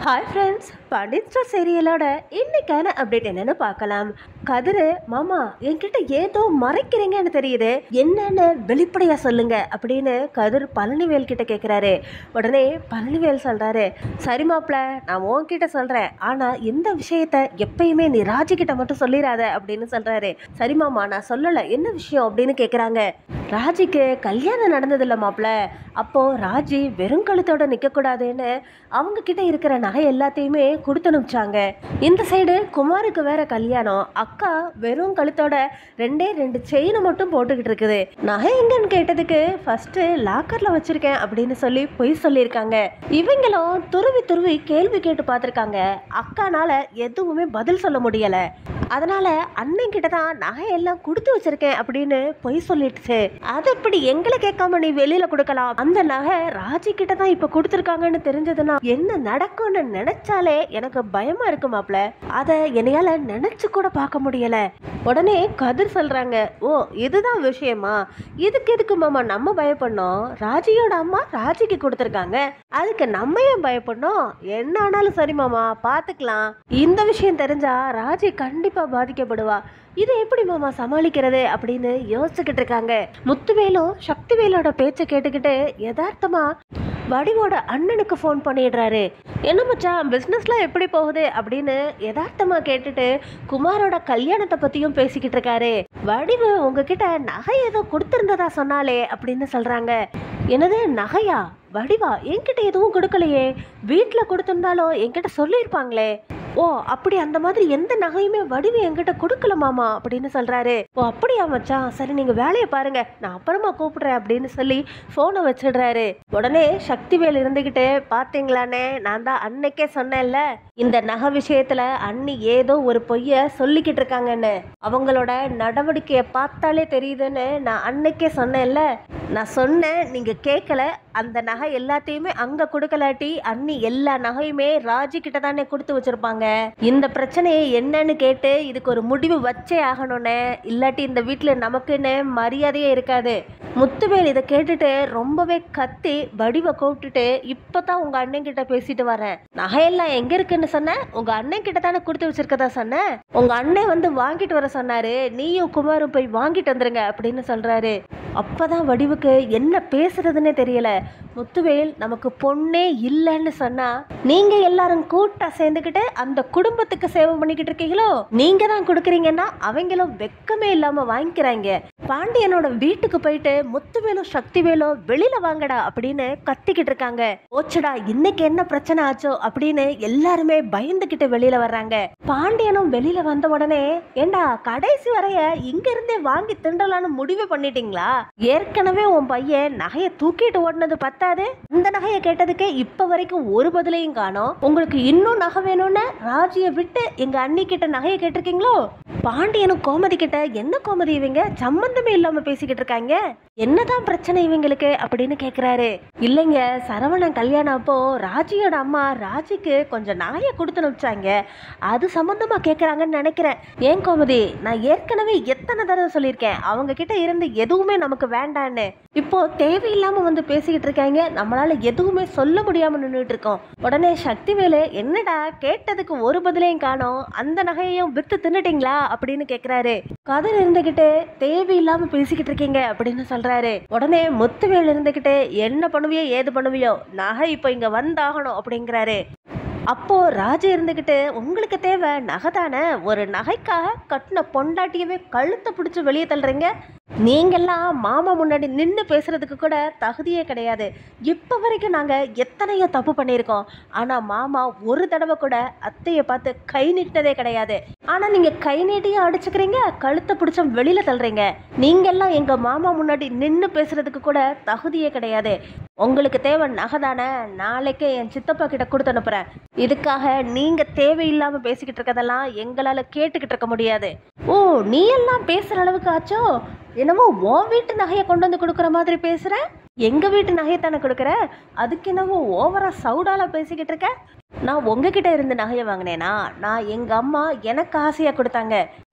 hi friends பண்டிட் ஸ்டார் சீரியலோட இன்னைக்கான அப்டேட் என்னன்னு பார்க்கலாம் கதிரு மாமா என்கிட்ட ஏதோ மறைக்கிறீங்கன்னு தெரியுது என்னன்னு வெளிப்படையா சொல்லுங்க அப்படின்னு கதிர் பழனிவேல் கிட்ட கேட்குறாரு உடனே பழனிவேல் சொல்றாரு சரி மாப்ள நான் உன்கிட்ட சொல்றேன் ஆனா இந்த விஷயத்த எப்பயுமே நீ ராஜி கிட்ட மட்டும் சொல்லிடாத அப்படின்னு சொல்றாரு சரி மாமா நான் சொல்லல என்ன விஷயம் அப்படின்னு கேக்குறாங்க ராஜிக்கு கல்யாணம் நடந்தது இல்ல மாப்ள அப்போ ராஜி வெறும் கழுத்தோட நிக்க கூடாதுன்னு அவங்க கிட்ட இருக்கிற நகை எல்லாத்தையுமே கொடுத்து அனுப்பிச்சாங்க இந்த சைடு குமாருக்கு வேற கல்யாணம் அக்கா வெறும் கழுத்தோட ரெண்டே ரெண்டு செயினை மட்டும் போட்டுக்கிட்டு இருக்குது நகை எங்கன்னு கேட்டதுக்கு ஃபர்ஸ்ட் லாக்கர்ல வச்சிருக்கேன் அப்படின்னு சொல்லி பொய் சொல்லியிருக்காங்க இவங்களும் துருவி துருவி கேள்வி கேட்டு பார்த்துருக்காங்க அக்கானால எதுவுமே பதில் சொல்ல முடியல அதனால அண்ணன் கிட்ட தான் நகை எல்லாம் கொடுத்து வச்சிருக்கேன் அப்படின்னு பொய் சொல்லிடுச்சு அது எப்படி எங்களை கேட்காம நீ வெளியில கொடுக்கலாம் அந்த நகை ராஜி கிட்ட தான் இப்ப கொடுத்துருக்காங்கன்னு தெரிஞ்சதுன்னா என்ன நடக்கும்னு நினைச்சாலே எனக்கு பயமா இருக்கு மாப்ள அத என்னையால நினைச்சு கூட பார்க்க முடியல உடனே கதிர் சொல்றாங்க ஓ இதுதான் விஷயமா இதுக்கு எதுக்கு மாமா நம்ம பயப்படணும் ராஜியோட அம்மா ராஜிக்கு கொடுத்துருக்காங்க அதுக்கு நம்ம ஏன் பயப்படணும் என்ன ஆனாலும் சரி மாமா பாத்துக்கலாம் இந்த விஷயம் தெரிஞ்சா ராஜி கண்டிப்பா பாதிக்கப்படுவா இதை எப்படி மாமா சமாளிக்கிறது அப்படின்னு யோசிச்சுக்கிட்டு இருக்காங்க முத்துவேலும் சக்திவேலோட பேச்சை கேட்டுக்கிட்டு யதார்த்தமா வடிவோட அண்ணனுக்கு ஃபோன் பண்ணிடுறாரு என்ன மச்சான் பிஸ்னஸ்லாம் எப்படி போகுது அப்படின்னு யதார்த்தமா கேட்டுட்டு குமாரோட கல்யாணத்தை பத்தியும் பேசிக்கிட்டு இருக்காரு வடிவு உங்ககிட்ட நகை ஏதோ கொடுத்திருந்ததா சொன்னாலே அப்படின்னு சொல்றாங்க என்னது நகையா வடிவா என்கிட்ட எதுவும் கொடுக்கலையே வீட்டில் கொடுத்திருந்தாலும் என்கிட்ட சொல்லியிருப்பாங்களே ஓ அப்படி அந்த மாதிரி எந்த நகையுமே வடிவு என்கிட்ட கொடுக்கல மாமா அப்படின்னு சொல்றாரு ஓ அப்படியா மச்சான் சரி நீங்க வேலையை பாருங்க நான் அப்புறமா கூப்பிடுறேன் அப்படின்னு சொல்லி போனை வச்சிடுறாரு உடனே சக்திவேல் இருந்துகிட்டு பாத்தீங்களானே நான் தான் அன்னைக்கே சொன்னேன்ல இந்த நகை விஷயத்துல அண்ணி ஏதோ ஒரு பொய்ய சொல்லிக்கிட்டு இருக்காங்கன்னு அவங்களோட நடவடிக்கையை பார்த்தாலே தெரியுதுன்னு நான் அன்னைக்கே சொன்னேன்ல நான் சொன்னேன் நீங்க கேட்கல அந்த நகை எல்லாத்தையுமே அங்க கொடுக்கலாட்டி அண்ணி எல்லா நகையுமே ராஜி கிட்ட தானே கொடுத்து வச்சிருப்பாங்க இந்த பிரச்சனையை என்னன்னு கேட்டு இதுக்கு ஒரு முடிவு வச்சே ஆகணும்னே இல்லாட்டி இந்த வீட்டுல நமக்குன்னு மரியாதையே இருக்காது முத்துவேல் இதை கேட்டுட்டு ரொம்பவே கத்தி வடிவை கூப்பிட்டுட்டு இப்பதான் உங்க அண்ணன் கிட்ட பேசிட்டு வரேன் நகையெல்லாம் எங்க இருக்குன்னு சொன்ன உங்க அண்ணன் கிட்ட தானே கொடுத்து வச்சிருக்கதா சொன்னேன் உங்க அண்ணன் வந்து வாங்கிட்டு வர சொன்னாரு நீயும் குமாரும் போய் வாங்கிட்டு வந்துருங்க அப்படின்னு சொல்றாரு அப்பதான் வடிவுக்கு என்ன பேசுறதுன்னே தெரியல முத்துவேல் நமக்கு பொண்ணே இல்லைன்னு சொன்னா நீங்க எல்லாரும் கூட்டா சேர்ந்துக்கிட்டு அந்த குடும்பத்துக்கு சேவை பண்ணிக்கிட்டு இருக்கீங்களோ நீங்க தான் கொடுக்குறீங்கன்னா அவங்களும் வெக்கமே இல்லாம வாங்கிக்கிறாங்க பாண்டியனோட வீட்டுக்கு போயிட்டு முத்துவேலும் சக்திவேலும் வெளியில வாங்கடா அப்படின்னு கத்திக்கிட்டு இருக்காங்க ஓச்சடா இன்னைக்கு என்ன பிரச்சனை ஆச்சோ அப்படின்னு எல்லாருமே பயந்துகிட்டு வெளியில வர்றாங்க பாண்டியனும் வெளியில வந்த உடனே ஏண்டா கடைசி வரைய இங்க இருந்தே வாங்கி திண்டலான்னு முடிவு பண்ணிட்டீங்களா ஏற்கனவே உன் பையன் நகைய தூக்கிட்டு ஓடினது பத்தாது இந்த நகைய கேட்டதுக்கு இப்ப வரைக்கும் ஒரு பதிலையும் காணோம் உங்களுக்கு இன்னும் நகை வேணும்னு ராஜிய விட்டு எங்க அண்ணி கிட்ட நகைய கேட்டிருக்கீங்களோ பாண்டியனும் கோமதி கிட்ட என்ன கோமதி இவங்க சம்பந்தமே இல்லாம பேசிக்கிட்டு இருக்காங்க என்னதான் பிரச்சனை இவங்களுக்கு அப்படின்னு கேக்குறாரு இல்லைங்க சரவணன் கல்யாணம் அப்போ ராஜியோட அம்மா ராஜிக்கு கொஞ்சம் நகைய கொடுத்து அனுப்பிச்சாங்க அது சம்பந்தமா கேக்குறாங்கன்னு நினைக்கிறேன் ஏன் கோமதி நான் ஏற்கனவே எத்தனை தடவை சொல்லியிருக்கேன் அவங்க கிட்ட இருந்து எதுவுமே நமக்கு வேண்டான்னு இப்போ தேவையில்லாம வந்து பேசிக்கிட்டு இருக்காங்க நம்மளால எதுவுமே சொல்ல முடியாம நின்றுட்டு இருக்கோம் உடனே சக்திவேலு என்னடா கேட்டதுக்கு ஒரு பதிலையும் காணோம் அந்த நகையையும் வித்து தின்னுட்டீங்களா அப்படின்னு கேக்குறாரு கதிர் இருந்துகிட்டு தேவையில்லாம பேசிக்கிட்டு இருக்கீங்க அப்படின்னு சொல்றாரு உடனே முத்துவேல் இருந்துகிட்டு என்ன பண்ணுவியோ ஏது பண்ணுவியோ நகை இப்போ இங்க வந்தாகணும் அப்படிங்கிறாரு அப்போ ராஜா இருந்துகிட்டு உங்களுக்கு தேவை நகை தானே ஒரு நகைக்காக கட்டின பொண்டாட்டியவே கழுத்தை பிடிச்சி வெளியே தள்ளுறீங்க நீங்கெல்லாம் மாமா முன்னாடி நின்று பேசுறதுக்கு கூட தகுதியே கிடையாது இப்போ வரைக்கும் நாங்கள் எத்தனையோ தப்பு பண்ணியிருக்கோம் ஆனால் மாமா ஒரு தடவை கூட அத்தையை பார்த்து கை நீட்டினதே கிடையாது ஆனால் நீங்கள் கை நீட்டியும் அடிச்சுக்கிறீங்க கழுத்தை பிடிச்ச வெளியில் தள்ளுறீங்க நீங்கெல்லாம் எங்கள் மாமா முன்னாடி நின்று பேசுறதுக்கு கூட தகுதியே கிடையாது உங்களுக்கு தேவை நகை தானே நாளைக்கே என் சித்தப்பா கிட்ட கொடுத்து அனுப்புறேன் இதுக்காக நீங்க தேவையில்லாம பேசிக்கிட்டு இருக்கதெல்லாம் எங்களால கேட்டுக்கிட்டு இருக்க முடியாது ஓ நீ எல்லாம் பேசுற அளவுக்கு ஆச்சோ என்னமோ உன் வீட்டு நகையை கொண்டு வந்து கொடுக்குற மாதிரி பேசுற எங்க வீட்டு நகையை தானே கொடுக்குற அதுக்கு என்னவோ ஓவரா சவுடால பேசிக்கிட்டு இருக்க நான் உங்ககிட்ட இருந்து நகையை வாங்கினேனா நான் எங்க அம்மா எனக்கு ஆசையா கொடுத்தாங்க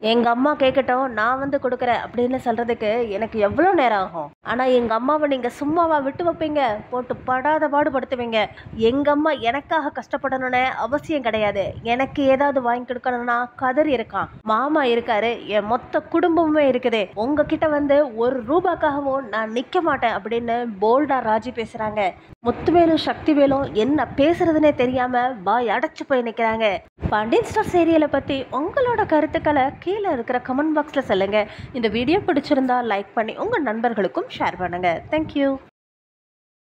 எங்க அம்மா கேட்கட்டும் நான் வந்து கொடுக்குறேன் அப்படின்னு சொல்றதுக்கு எனக்கு எவ்வளோ நேரம் ஆகும் ஆனா எங்க அம்மாவை நீங்க சும்மாவா விட்டு வைப்பீங்க போட்டு படாத பாடுபடுத்துவீங்க எங்க அம்மா எனக்காக கஷ்டப்படணும்னு அவசியம் கிடையாது எனக்கு ஏதாவது வாங்கி கொடுக்கணும்னா கதர் இருக்கான் மாமா இருக்காரு என் மொத்த குடும்பமுமே இருக்குது உங்ககிட்ட வந்து ஒரு ரூபாக்காகவும் நான் நிக்க மாட்டேன் அப்படின்னு போல்டா ராஜி பேசுறாங்க முத்துவேலும் சக்திவேலும் என்ன பேசுறதுனே தெரியாம பாய் அடைச்சு போய் நிக்கிறாங்க பாண்டியன் ஸ்டார் சீரியலை பத்தி உங்களோட கருத்துக்களை கீழே இருக்கிற கமெண்ட் பாக்ஸ்ல சொல்லுங்க இந்த வீடியோ பிடிச்சிருந்தா லைக் பண்ணி உங்க நண்பர்களுக்கும் ஷேர் பண்ணுங்க தேங்க்யூ